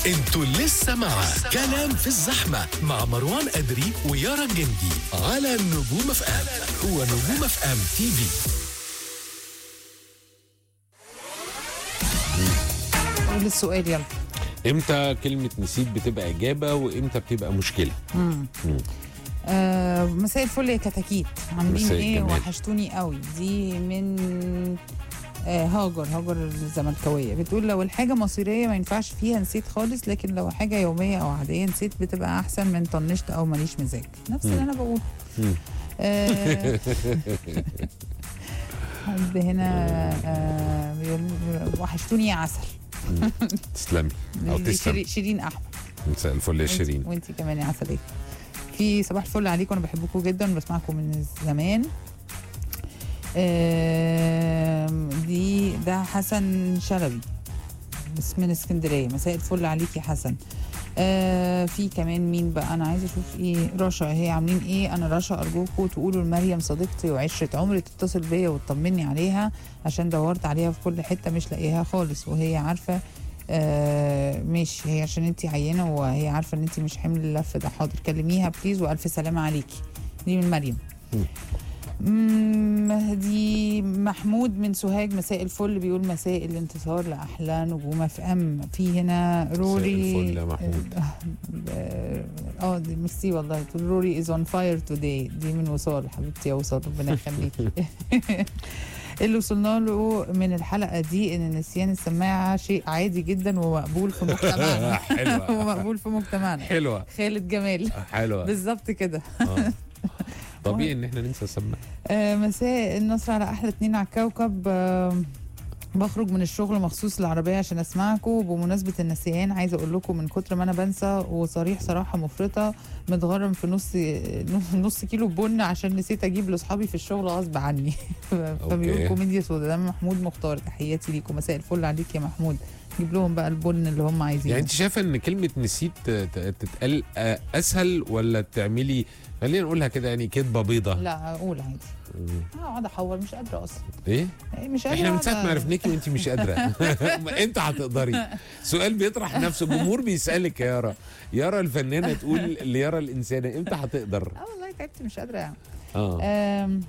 انتوا لسه مع كلام في الزحمة مع مروان أدري ويارا الجندي على نجوم اف ام هو نجوم اف ام تي في قول السؤال يلا امتى كلمة نسيت بتبقى إجابة وامتى بتبقى مشكلة؟ آه مساء الفل يا كتاكيت عاملين مساء ايه الجمال. وحشتوني قوي دي من آه هاجر هاجر الزملكاويه بتقول لو الحاجه مصيريه ما ينفعش فيها نسيت خالص لكن لو حاجه يوميه او عاديه نسيت بتبقى احسن من طنشت او ماليش مزاج نفس اللي انا بقوله مم. آه حد هنا آه بيقول وحشتوني يا عسل تسلمي أو دي تسلم شيرين- شيرين احمد مساء الفل يا شيرين وانت كمان يا عسلية في صباح الفل عليكم انا بحبكم جدا بسمعكم من زمان آم، دي ده حسن شلبي بس من اسكندريه مساء الفل عليك يا حسن آه في كمان مين بقى انا عايزه اشوف ايه رشا هي عاملين ايه انا رشا ارجوكم تقولوا لمريم صديقتي وعشره عمري تتصل بيا وتطمني عليها عشان دورت عليها في كل حته مش لاقيها خالص وهي عارفه آه ماشي هي عشان انت عينه وهي عارفه ان انت مش حمل اللف ده حاضر كلميها بليز والف سلامه عليكي دي من مريم مم، مهدي محمود من سوهاج مساء الفل بيقول مساء الانتصار لاحلى نجوم اف ام في هنا روري الفل يا محمود. اه آه، دي ميرسي والله تقول روري از اون فاير توداي دي من وصال حبيبتي يا وصال ربنا يخليكي اللي وصلنا له من الحلقه دي ان نسيان السماعه شيء عادي جدا ومقبول في مجتمعنا حلوة ومقبول في مجتمعنا حلوة خالد جمال حلوة بالظبط كده آه. طبيعي ان احنا ننسى السماعة آه، مساء النصر على احلى اتنين على الكوكب آه، بخرج من الشغل مخصوص العربية عشان اسمعكم بمناسبة النسيان عايزة اقول لكم من كتر ما انا بنسى وصريح صراحة مفرطة متغرم في نص نص كيلو بن عشان نسيت اجيب لاصحابي في الشغل غصب عني فبيقول أوكي. كوميديا سودا ده محمود مختار تحياتي ليكم مساء الفل عليك يا محمود جيب لهم بقى البن اللي هم عايزينه يعني انت شايفه ان كلمه نسيت ت- ت- تتقال آه، اسهل ولا تعملي خلينا نقولها كده يعني كدبه بيضه لا اقول عادي مم. اقعد احور مش قادرة اصلا ايه إيه، مش قادرة احنا من أقعد ساعه ما عرفناكي وانت مش قادره انت هتقدري سؤال بيطرح نفسه الجمهور بيسالك يا يارا يارا الفنانه تقول ليارا الانسانه امتى هتقدر اه والله تعبت مش قادرة يعني اه آم،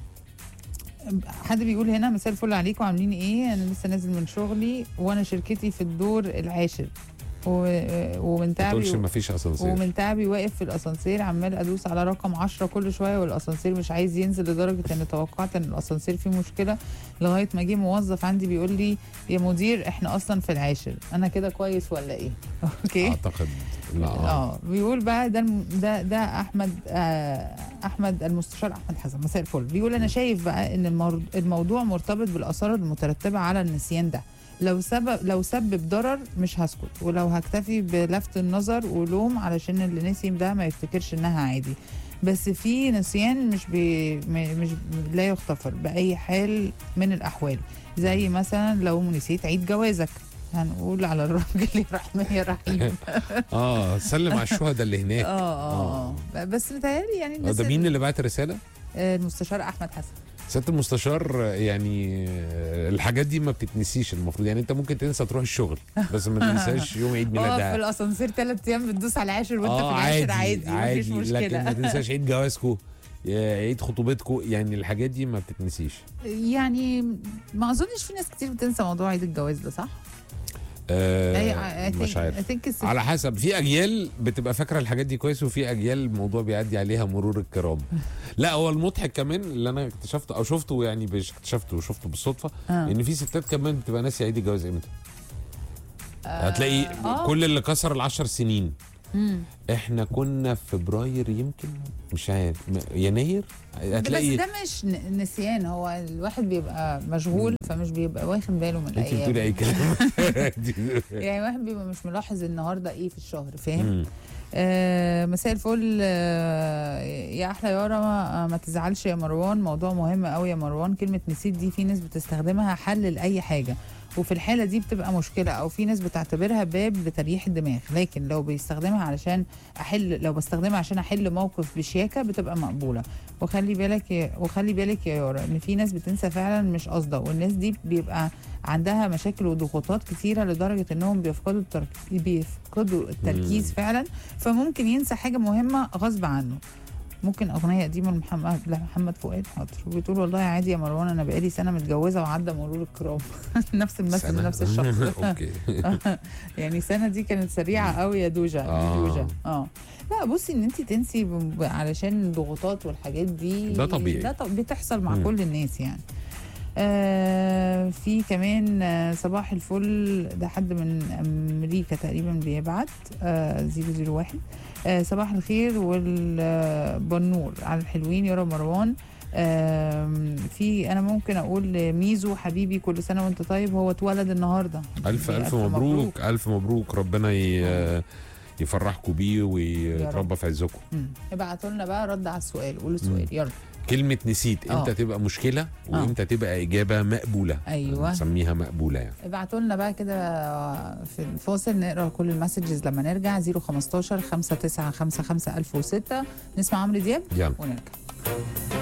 حد بيقول هنا مساء الفل عليكم عاملين ايه انا لسه نازل من شغلي وانا شركتي في الدور العاشر و- ومن ما تقولش تعبي ما فيش اسانسير ومن تعبي واقف في الاسانسير عمال ادوس على رقم 10 كل شويه والاسانسير مش عايز ينزل لدرجه ان توقعت ان الاسانسير فيه مشكله لغايه ما جه موظف عندي بيقول لي يا مدير احنا اصلا في العاشر انا كده كويس ولا ايه اوكي اعتقد لا آه. اه بيقول بقى ده الم- ده ده احمد آه احمد المستشار احمد حسن مساء الفل بيقول انا شايف بقى ان المر- الموضوع مرتبط بالاثار المترتبه على النسيان ده لو سبب لو سبب ضرر مش هسكت ولو هكتفي بلفت النظر ولوم علشان اللي نسي ده ما يفتكرش انها عادي بس في نسيان مش بي م- مش لا يغتفر باي حال من الاحوال زي مثلا لو نسيت عيد جوازك هنقول على الراجل يرحمه يا رحيم اه سلم على الشهداء اللي هناك اه اه اه بس متهيألي يعني آه، الناس ده مين اللي بعت رساله آه، المستشار احمد حسن سياده المستشار آه، يعني آه، الحاجات دي ما بتتنسيش المفروض يعني انت ممكن تنسى تروح الشغل بس ما تنساش يوم عيد اه في ميلادها الاسانسير ثلاث ايام بتدوس على العاشر وانت اه في العاشر عادي عادي, مفيش عادي لكن ما مشكله تنساش عيد جوازكو آه، عيد خطوبتكو يعني الحاجات دي ما بتتنسيش يعني ما اظنش في ناس كتير بتنسى موضوع عيد الجواز ده صح؟ آه مش عارف عارف على حسب في اجيال بتبقى فاكره الحاجات دي كويس وفي اجيال الموضوع بيعدي عليها مرور الكرام لا هو المضحك كمان اللي انا اكتشفته او شفته يعني مش اكتشفته وشفته بالصدفه آه. ان في ستات كمان بتبقى ناسيه عيد الجواز امتى هتلاقي آه. كل اللي كسر العشر سنين مم. احنا كنا في فبراير يمكن مش عارف م- يناير هتلاقي بس ده مش ن- نسيان هو الواحد بيبقى مشغول فمش بيبقى واخد باله من انت بتقولي الايام اي كلام يعني الواحد بيبقى مش ملاحظ النهارده ايه في الشهر فاهم؟ مم. آه مساء الفل آه يا احلى يارا ما, ما تزعلش يا مروان موضوع مهم قوي يا مروان كلمه نسيت دي في ناس بتستخدمها حل لاي حاجه وفي الحاله دي بتبقى مشكله او في ناس بتعتبرها باب لتريح الدماغ لكن لو بيستخدمها علشان احل لو بستخدمها عشان احل موقف بشياكه بتبقى مقبوله وخلي بالك يا وخلي بالك يا يارا ان في ناس بتنسى فعلا مش قصده والناس دي بيبقى عندها مشاكل وضغوطات كتيره لدرجه انهم بيفقدوا الترك... بيفقدوا التركيز مم. فعلا فممكن ينسى حاجه مهمه غصب عنه ممكن اغنيه قديمه لمحمد لمحمد فؤاد حاضر وبتقول والله عادي يا مروان انا بقالي سنه متجوزه وعدى مرور الكرام نفس المثل سنة. نفس الشخص اوكي يعني سنه دي كانت سريعه قوي يا دوجا آه. دوجا اه لا بصي ان انت تنسي ب- علشان الضغوطات والحاجات دي ده طبيعي. ده طب بتحصل مع مم. كل الناس يعني آه في كمان آه صباح الفل ده حد من امريكا تقريبا بيبعت آه 001 آه صباح الخير والبنور على الحلوين يا مروان آم، في انا ممكن اقول ميزو حبيبي كل سنه وانت طيب هو اتولد النهارده الف الف مبروك الف مبروك ربنا ي- يفرحكم بيه ويتربى في عزكم مم. ابعتوا لنا بقى رد على السؤال قولوا السؤال يلا كلمة نسيت آه. امتى تبقى مشكلة وامتى تبقى إجابة مقبولة أيوة. نسميها مقبولة يعني ابعتوا لنا بقى كده في الفاصل نقرا كل المسجز لما نرجع 015 5955 1006 نسمع عمرو دياب يلا ونرجع